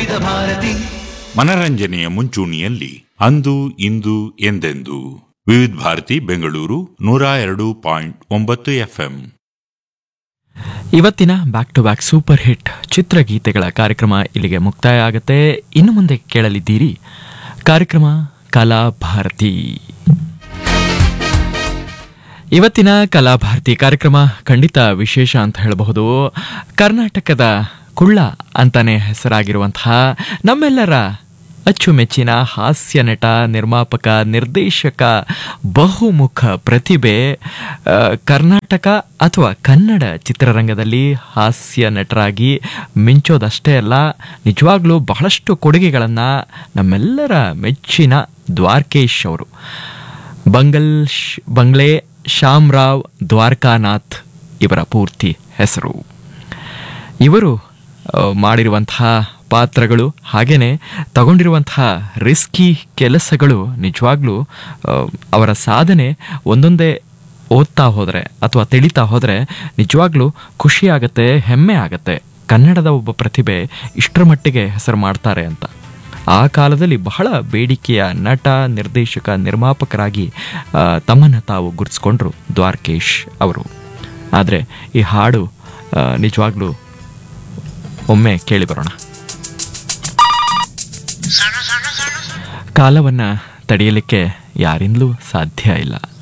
ವಿವಿಧ ಭಾರತಿ ಮನರಂಜನೆಯ ಮುಂಚೂಣಿಯಲ್ಲಿ ಅಂದು ಇಂದು ಎಂದೆಂದು ವಿವಿಧ ಭಾರತಿ ಬೆಂಗಳೂರು ನೂರ ಎರಡು ಪಾಯಿಂಟ್ ಒಂಬತ್ತು ಎಫ್ಎಂ ಇವತ್ತಿನ back to back super hit ಚಿತ್ರಗೀತೆಗಳ ಕಾರ್ಯಕ್ರಮ ಇಲ್ಲಿಗೆ ಮುಕ್ತಾಯ ಆಗುತ್ತೆ ಇನ್ನು ಮುಂದೆ ಕೇಳಲಿದ್ದೀರಿ ಕಾರ್ಯಕ್ರಮ ಕಲಾಭಾರತಿ ಇವತ್ತಿನ ಕಲಾಭಾರತಿ ಕಾರ್ಯಕ್ರಮ ಖಂಡಿತ ವಿಶೇಷ ಅಂತ ಹೇಳಬಹುದು ಕರ್ನಾಟಕದ ಕುಳ್ಳ ಅಂತಾನೆ ಹೆಸರಾಗಿರುವಂತಹ ನಮ್ಮೆಲ್ಲರ ಅಚ್ಚುಮೆಚ್ಚಿನ ಹಾಸ್ಯ ನಟ ನಿರ್ಮಾಪಕ ನಿರ್ದೇಶಕ ಬಹುಮುಖ ಪ್ರತಿಭೆ ಆ, ಕರ್ನಾಟಕ ಅಥವಾ ಕನ್ನಡ ಚಿತ್ರರಂಗದಲ್ಲಿ ಹಾಸ್ಯ ನಟರಾಗಿ ಮಿಂಚೋದಷ್ಟೇ ಅಲ್ಲ ನಿಜವಾಗ್ಲೂ ಬಹಳಷ್ಟು ಕೊಡುಗೆಗಳನ್ನು ನಮ್ಮೆಲ್ಲರ ಮೆಚ್ಚಿನ ದ್ವಾರಕೇಶ್ ಅವರು ಬಂಗಲ್ ಶ್- ಬಂಗ್ಲೆ ಶ್ಯಾಮ್ರಾವ್ ದ್ವಾರಕಾನಾಥ್ ಇವರ ಪೂರ್ತಿ ಹೆಸರು ಇವರು ಆ, ಮಾಡಿರುವಂತಹ ಪಾತ್ರಗಳು ಹಾಗೆಯೇ ತಗೊಂಡಿರುವಂತಹ ರಿಸ್ಕಿ ಕೆಲಸಗಳು ನಿಜವಾಗ್ಲೂ ಆ, ಅವರ ಸಾಧನೆ ಒಂದೊಂದೇ ಓದ್ತಾ ಹೋದರೆ ಅಥವಾ ತಿಳಿತಾ ಹೋದರೆ ನಿಜವಾಗ್ಲೂ ಖುಷಿ ಆಗತ್ತೆ ಹೆಮ್ಮೆ ಆಗತ್ತೆ ಕನ್ನಡದ ಒಬ್ಬ ಪ್ರತಿಭೆ ಇಷ್ಟರ ಮಟ್ಟಿಗೆ ಹೆಸರು ಮಾಡ್ತಾರೆ ಅಂತ ಆ ಕಾಲದಲ್ಲಿ ಬಹಳ ಬೇಡಿಕೆಯ ನಟ ನಿರ್ದೇಶಕ ನಿರ್ಮಾಪಕರಾಗಿ ಆ, ತಮ್ಮನ್ನು ತಾವು ಗುರುತಿಸ್ಕೊಂಡ್ರು ದ್ವಾರಕೇಶ್ ಅವರು ಆದರೆ ಈ ಹಾಡು ಆ, ನಿಜವಾಗ್ಲೂ ಒಮ್ಮೆ ಕೇಳಿ ಬರೋಣ ಕಾಲವನ್ನು ತಡೆಯಲಿಕ್ಕೆ ಯಾರಿಂದಲೂ ಸಾಧ್ಯ ಇಲ್ಲ